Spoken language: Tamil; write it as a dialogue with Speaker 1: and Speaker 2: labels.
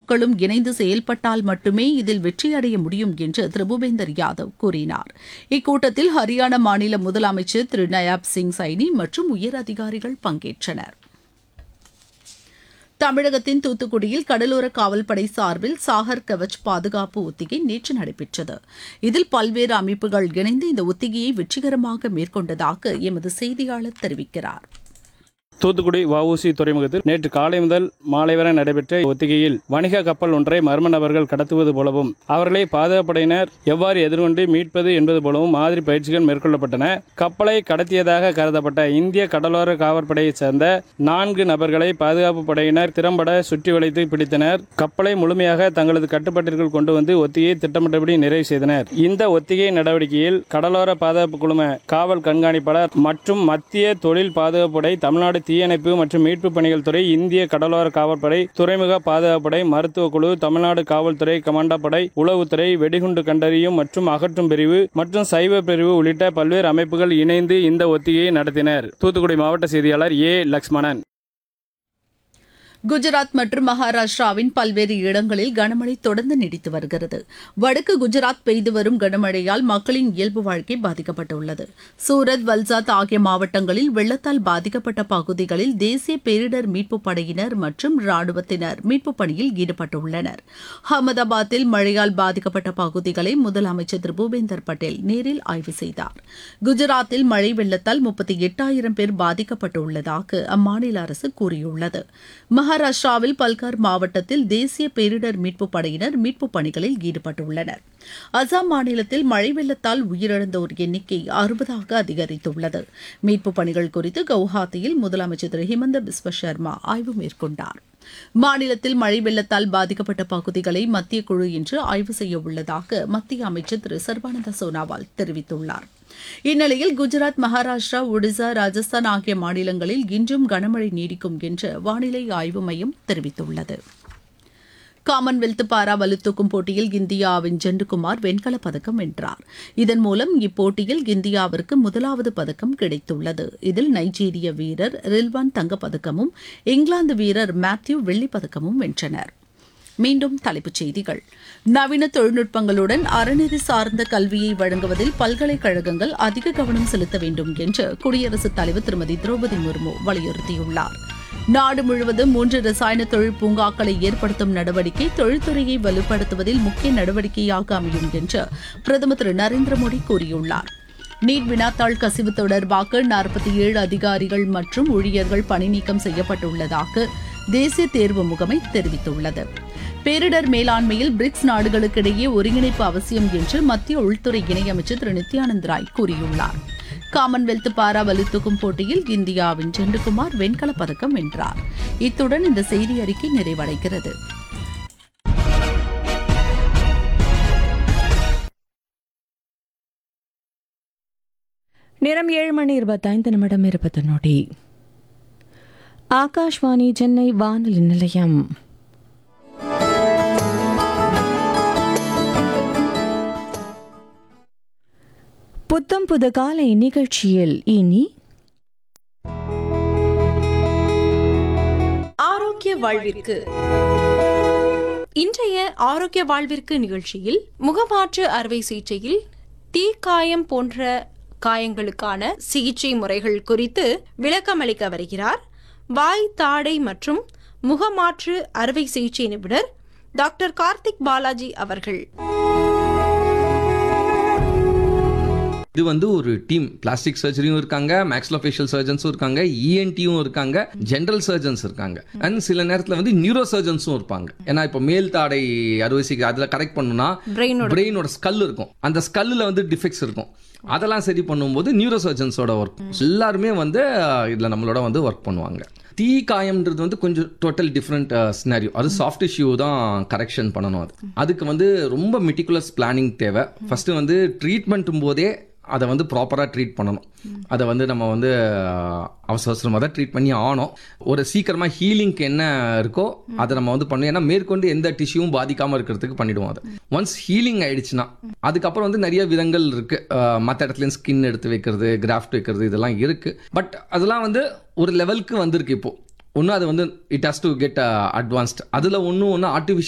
Speaker 1: மக்களும் இணைந்து செயல்பட்டால் மட்டுமே இதில் வெற்றியடைய முடியும் என்று திரு பூபேந்தர் யாதவ் கூறினார் இக்கூட்டத்தில் ஹரியானா மாநில முதலமைச்சர் திரு நயாப் சிங் சைனி மற்றும் உயர் அதிகாரிகள் பங்கேற்றனர் தமிழகத்தின் தூத்துக்குடியில் கடலோர காவல்படை சார்பில் சாகர் கவச் பாதுகாப்பு ஒத்திகை நேற்று நடைபெற்றது இதில் பல்வேறு அமைப்புகள் இணைந்து இந்த ஒத்திகையை வெற்றிகரமாக மேற்கொண்டதாக எமது செய்தியாளர் தெரிவிக்கிறார்
Speaker 2: தூத்துக்குடி வஉசி துறைமுகத்தில் நேற்று காலை முதல் மாலை வரை நடைபெற்ற ஒத்திகையில் வணிக கப்பல் ஒன்றை மர்ம நபர்கள் கடத்துவது போலவும் அவர்களை பாதுகாப்படையினர் எவ்வாறு எதிர்கொண்டு மீட்பது என்பது போலவும் மாதிரி பயிற்சிகள் மேற்கொள்ளப்பட்டன கப்பலை கடத்தியதாக கருதப்பட்ட இந்திய கடலோர காவற்படையைச் சேர்ந்த நான்கு நபர்களை பாதுகாப்பு படையினர் திறம்பட சுற்றி வளைத்து பிடித்தனர் கப்பலை முழுமையாக தங்களது கட்டுப்பாட்டிற்குள் கொண்டு வந்து ஒத்திகையை திட்டமிட்டபடி நிறைவு செய்தனர் இந்த ஒத்திகை நடவடிக்கையில் கடலோர பாதுகாப்பு குழும காவல் கண்காணிப்பாளர் மற்றும் மத்திய தொழில் பாதுகாப்பு படை தமிழ்நாடு தீயணைப்பு மற்றும் மீட்பு பணிகள் துறை இந்திய கடலோர காவல்படை துறைமுக பாதுகாப்புப்படை மருத்துவ குழு தமிழ்நாடு காவல்துறை கமாண்டா படை உளவுத்துறை வெடிகுண்டு கண்டறியும் மற்றும் அகற்றும் பிரிவு மற்றும் சைவ பிரிவு உள்ளிட்ட பல்வேறு அமைப்புகள் இணைந்து இந்த ஒத்திகையை நடத்தினர் தூத்துக்குடி மாவட்ட செய்தியாளர் ஏ லக்ஷ்மணன்
Speaker 1: குஜராத் மற்றும் மகாராஷ்டிராவின் பல்வேறு இடங்களில் கனமழை தொடர்ந்து நீடித்து வருகிறது வடக்கு குஜராத் பெய்து வரும் கனமழையால் மக்களின் இயல்பு வாழ்க்கை பாதிக்கப்பட்டுள்ளது சூரத் வல்சாத் ஆகிய மாவட்டங்களில் வெள்ளத்தால் பாதிக்கப்பட்ட பகுதிகளில் தேசிய பேரிடர் மீட்புப் படையினர் மற்றும் ராணுவத்தினர் மீட்புப் பணியில் ஈடுபட்டுள்ளனர் அகமதாபாத்தில் மழையால் பாதிக்கப்பட்ட பகுதிகளை முதலமைச்சர் திரு பூபேந்தர் பட்டேல் நேரில் ஆய்வு செய்தார் குஜராத்தில் மழை வெள்ளத்தால் முப்பத்தி எட்டாயிரம் பேர் பாதிக்கப்பட்டுள்ளதாக அம்மாநில அரசு கூறியுள்ளது மகாராஷ்டிராவில் பல்கார் மாவட்டத்தில் தேசிய பேரிடர் மீட்புப் படையினர் மீட்புப் பணிகளில் ஈடுபட்டுள்ளனர் அசாம் மாநிலத்தில் மழை வெள்ளத்தால் உயிரிழந்தோர் எண்ணிக்கை அறுபதாக அதிகரித்துள்ளது மீட்புப் பணிகள் குறித்து கவுஹாத்தியில் முதலமைச்சர் திரு ஹிமந்த பிஸ்வ சர்மா ஆய்வு மேற்கொண்டார் மாநிலத்தில் மழை வெள்ளத்தால் பாதிக்கப்பட்ட பகுதிகளை மத்திய குழு இன்று ஆய்வு செய்ய உள்ளதாக மத்திய அமைச்சர் திரு சர்பானந்த சோனாவால் தெரிவித்துள்ளார் இந்நிலையில் குஜராத் மகாராஷ்டிரா ஒடிசா ராஜஸ்தான் ஆகிய மாநிலங்களில் இன்றும் கனமழை நீடிக்கும் என்று வானிலை ஆய்வு மையம் தெரிவித்துள்ளது காமன்வெல்த் பாரா வலுத்தூக்கும் போட்டியில் இந்தியாவின் ஜெண்டுகுமார் வெண்கலப் பதக்கம் வென்றார் இதன் மூலம் இப்போட்டியில் இந்தியாவிற்கு முதலாவது பதக்கம் கிடைத்துள்ளது இதில் நைஜீரிய வீரர் ரில்வான் தங்கப்பதக்கமும் இங்கிலாந்து வீரர் மேத்யூ வெள்ளிப் பதக்கமும் வென்றனர் மீண்டும் தலைப்புச் செய்திகள் நவீன தொழில்நுட்பங்களுடன் அறநெறி சார்ந்த கல்வியை வழங்குவதில் பல்கலைக்கழகங்கள் அதிக கவனம் செலுத்த வேண்டும் என்று குடியரசுத் தலைவர் திருமதி திரௌபதி முர்மு வலியுறுத்தியுள்ளார் நாடு முழுவதும் மூன்று ரசாயன தொழில் பூங்காக்களை ஏற்படுத்தும் நடவடிக்கை தொழில்துறையை வலுப்படுத்துவதில் முக்கிய நடவடிக்கையாக அமையும் என்று பிரதமர் திரு நரேந்திர மோடி கூறியுள்ளார் நீட் வினாத்தாள் கசிவு தொடர்பாக நாற்பத்தி ஏழு அதிகாரிகள் மற்றும் ஊழியர்கள் பணிநீக்கம் செய்யப்பட்டுள்ளதாக தேசிய தேர்வு முகமை தெரிவித்துள்ளது பேரிடர் மேலாண்மையில் பிரிக்ஸ் நாடுகளுக்கிடையே ஒருங்கிணைப்பு அவசியம் என்று மத்திய உள்துறை இணையமைச்சர் திரு நித்யானந்த் ராய் கூறியுள்ளார் காமன்வெல்த் பாரா வலுத்தூக்கும் போட்டியில் இந்தியாவின் செண்டுகுமார் வெண்கலப் பதக்கம் வென்றார் இத்துடன் இந்த செய்தி அறிக்கை நிறைவடைகிறது
Speaker 3: நேரம் ஏழு மணி இருபத்தைந்து நிமிடம் இருபது நொடி ஆகாஷ்வாணி சென்னை வானொலி நிலையம் புத்தம் புது காலை நிகழ்ச்சியில் இனி
Speaker 4: ஆரோக்கிய வாழ்விற்கு இன்றைய ஆரோக்கிய வாழ்விற்கு நிகழ்ச்சியில் முகமாற்று அறுவை சிகிச்சையில் தீக்காயம் போன்ற காயங்களுக்கான சிகிச்சை முறைகள் குறித்து விளக்கமளிக்க வருகிறார் வாய் தாடை மற்றும் முகமாற்று அறுவை சிகிச்சை நிபுணர் டாக்டர் கார்த்திக் பாலாஜி அவர்கள்
Speaker 5: இது வந்து ஒரு டீம் பிளாஸ்டிக் சர்ஜரியும் இருக்காங்க மேக்ஸ்லோஃபேஷியல் சர்ஜன்ஸும் இருக்காங்க இஎன்டியும் இருக்காங்க ஜென்ரல் சர்ஜன்ஸ் இருக்காங்க அண்ட் சில நேரத்தில் வந்து நியூரோ சர்ஜன்ஸும் இருப்பாங்க ஏன்னா இப்போ மேல் தாடை அறுவை சிகிச்சை அதில் கரெக்ட் பண்ணணும்னா
Speaker 4: பிரெயினோட
Speaker 5: பிரெயினோட ஸ்கல் இருக்கும் அந்த ஸ்கல்லில் வந்து டிஃபெக்ட்ஸ் இருக்கும் அதெல்லாம் சரி பண்ணும்போது நியூரோ சர்ஜன்ஸோட ஒர்க் எல்லாருமே வந்து இதில் நம்மளோட வந்து ஒர்க் பண்ணுவாங்க தீ காயம்ன்றது வந்து கொஞ்சம் டோட்டல் டிஃப்ரெண்ட் சினாரியோ அது சாஃப்ட் டிஷ்யூ தான் கரெக்ஷன் பண்ணணும் அது அதுக்கு வந்து ரொம்ப மெட்டிகுலஸ் பிளானிங் தேவை ஃபர்ஸ்ட் வந்து ட்ரீட்மெண்ட்டும் போதே அதை வந்து ப்ராப்பராக ட்ரீட் பண்ணணும் அதை வந்து நம்ம வந்து அஹ், அவசர அவசரமாக தான் ட்ரீட் பண்ணி ஆகணும் ஒரு சீக்கிரமாக ஹீலிங்க்கு என்ன இருக்கோ அதை நம்ம வந்து பண்ணணும் ஏன்னா மேற்கொண்டு எந்த டிஷ்யூவும் பாதிக்காமல் இருக்கிறதுக்கு பண்ணிடுவோம் அதை ஒன்ஸ் ஹீலிங் ஆயிடுச்சுன்னா அதுக்கப்புறம் வந்து நிறைய விதங்கள் இருக்குது மற்ற இடத்துலையும் ஸ்கின் எடுத்து வைக்கிறது கிராஃப்ட் வைக்கிறது இதெல்லாம் இருக்குது பட் அதெல்லாம் வந்து ஒரு லெவலுக்கு வந்திருக்கு இப்போ ஒன்று அது வந்து it has to get advanced அதில் ஒன்று ஒன்று ஆர்டிஃபிஷியல்